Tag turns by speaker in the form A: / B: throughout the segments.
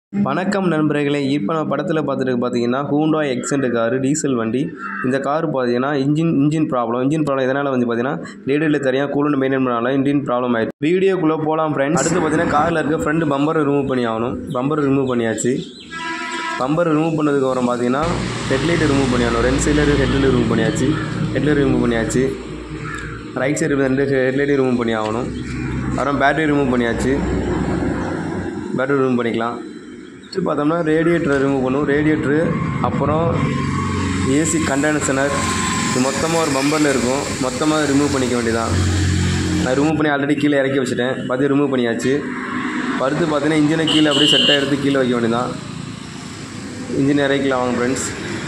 A: வணக்கம் நண்பர்களே இப்போ நம்ம படத்தில் பார்த்துட்டு பார்த்தீங்கன்னா ஹூண்டாய் எக்ஸென்ட் காரு டீசல் வண்டி இந்த கார் பார்த்தீங்கன்னா engine engine problem engine problem இதனால் வந்து பார்த்தீங்கன்னா ரேடியோவில் தனியாக கூலண்ட் மெயின்டைன் பண்ணால இன்ஜின் ப்ராப்ளம் ஆயிடுச்சு வீடியோக்குள்ளே போகலாம் ஃப்ரெண்ட்ஸ் அடுத்து பார்த்தீங்கன்னா காரில் இருக்க ஃப்ரண்ட் பம்பரை ரிமூவ் பண்ணி ஆகணும் பம்பர் ரிமூவ் பண்ணியாச்சு பம்பர் ரிமூவ் பண்ணதுக்கு அப்புறம் பார்த்தீங்கன்னா ஹெட்லைட் ரிமூவ் பண்ணி ஆகணும் ரெண்டு சைடில் ஹெட்லைட் ரிமூவ் பண்ணியாச்சு ஹெட்லைட் ரிமூவ் பண்ணியாச்சு ரைட் சைடு ரெண்டு ஹெட்லைட்டையும் ரிமூவ் பண்ணி ஆகணும் அப்புறம் பேட்டரி ரிமூவ் பண்ணியாச்சு பேட்டரி ரிமூவ் பண்ணிக்கலாம் அடுத்து பார்த்தோம்னா ரேடியேட்டரை ரிமூவ் பண்ணும் ரேடியேட்ரு அப்புறம் ஏசி கண்டென்சனர் இது மொத்தமாக ஒரு பம்பரில் இருக்கும் மொத்தமாக ரிமூவ் பண்ணிக்க வேண்டியதான் நான் ரிமூவ் பண்ணி ஆல்ரெடி கீழே இறக்கி வச்சுட்டேன் பார்த்து ரிமூவ் பண்ணியாச்சு அடுத்து பார்த்தீங்கன்னா இன்ஜினை கீழே அப்படியே செட்டாக எடுத்து கீழே வைக்க வேண்டியதான் இன்ஜின் இறக்கலாம் வாங்க ஃப்ரெண்ட்ஸ்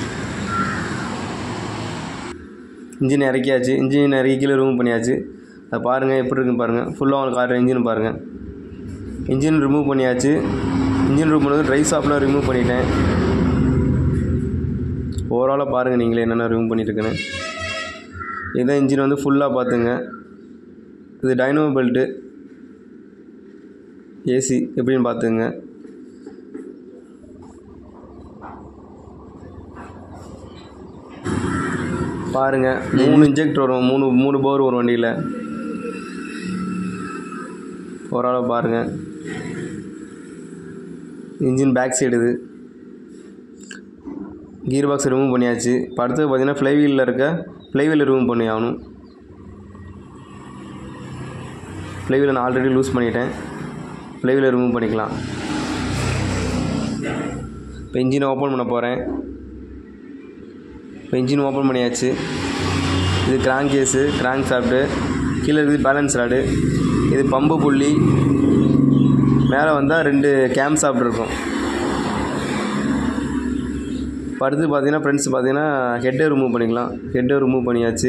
A: இன்ஜின் இறக்கியாச்சு இன்ஜின் இறக்கி கீழே ரிமூவ் பண்ணியாச்சு அதை பாருங்கள் எப்படி இருக்குன்னு பாருங்கள் ஃபுல்லாக உங்களுக்கு கார் இன்ஜின் பாருங்கள் இன்ஜின் ரிமூவ் பண்ணியாச்சு இன்ஜின் ரிமூவ் பண்ணது ட்ரை ஷாப்லாம் ரிமூவ் பண்ணிட்டேன் ஓவராலாக பாருங்கள் நீங்களே என்னென்ன ரிமூவ் பண்ணிட்டுருக்குன்னு இதான் இன்ஜின் வந்து ஃபுல்லாக பார்த்துங்க இது டைனோ பெல்ட்டு ஏசி எப்படின்னு பார்த்துங்க பாருங்கள் மூணு இன்ஜெக்டர் வரும் மூணு மூணு போர் வரும் வண்டியில் ஓரளவு பாருங்கள் இன்ஜின் பேக் சைடு இது கீர் பாக்ஸ் ரிமூவ் பண்ணியாச்சு இப்போ அடுத்தது பார்த்தீங்கன்னா ஃப்ளைவீலில் இருக்க ஃப்ளைவீல் ரிமூவ் பண்ணி ஆகணும் ஃப்ளைவீலை நான் ஆல்ரெடி லூஸ் பண்ணிட்டேன் ஃப்ளைவீலை ரிமூவ் பண்ணிக்கலாம் இப்போ இன்ஜினை ஓப்பன் பண்ண போகிறேன் இப்போ இன்ஜின் ஓப்பன் பண்ணியாச்சு இது கிராங்க் கேஸு கிராங்க் சாப்பிட்டு கீழே இருக்குது பேலன்ஸ் ராடு இது பம்பு புள்ளி மேலே வந்தால் ரெண்டு கேம் சாப்பிட்டு இருக்கும் இப்போ அடுத்து பார்த்தீங்கன்னா ஃப்ரெண்ட்ஸ் பார்த்தீங்கன்னா ஹெட்டை ரிமூவ் பண்ணிக்கலாம் ஹெட்டை ரிமூவ் பண்ணியாச்சு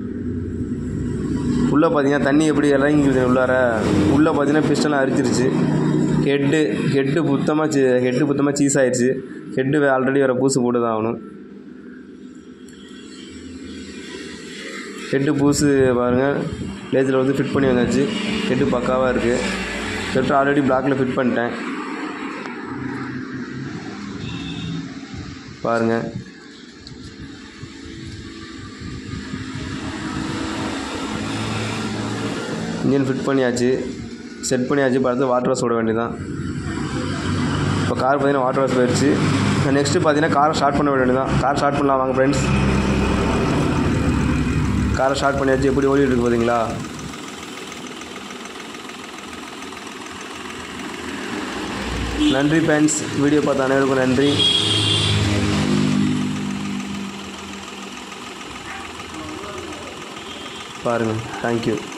A: உள்ளே பார்த்தீங்கன்னா தண்ணி எப்படி இறங்கிக்குது உள்ளார உள்ளே பார்த்தீங்கன்னா பிஸ்டெல்லாம் அரிச்சிருச்சு ஹெட்டு ஹெட்டு புத்தமாக சி ஹெட்டு புத்தமாக சீஸ் ஆயிடுச்சு ஹெட்டு ஆல்ரெடி வேறு பூசு போட்டு தான் ஆகணும் ஹெட்டு பூசு பாருங்கள் லேஜில் வந்து ஃபிட் பண்ணி வந்தாச்சு ஹெட்டு பக்காவாக இருக்குது ஹெட்டு ஆல்ரெடி பிளாக்கில் ஃபிட் பண்ணிட்டேன் பாருங்கள் இன்ஜின் ஃபிட் பண்ணியாச்சு செட் பண்ணியாச்சு இப்போ அடுத்து வாட்டர் வாஷ் விட வேண்டியதான் இப்போ கார் பார்த்தீங்கன்னா வாட்டர் வாஷ் போயிடுச்சு நெக்ஸ்ட்டு பார்த்தீங்கன்னா காரை ஸ்டார்ட் பண்ண வேண்டியதான் கார் ஸ்டார்ட் பண்ணலாம் வாங்க ஃப்ரெண்ட்ஸ் காரை ஸ்டார்ட் பண்ணியாச்சு எப்படி ஓடிட்டு இருக்கு பார்த்தீங்களா நன்றி ஃப்ரெண்ட்ஸ் வீடியோ பார்த்த அனைவருக்கும் நன்றி பாருங்கள் தேங்க்யூ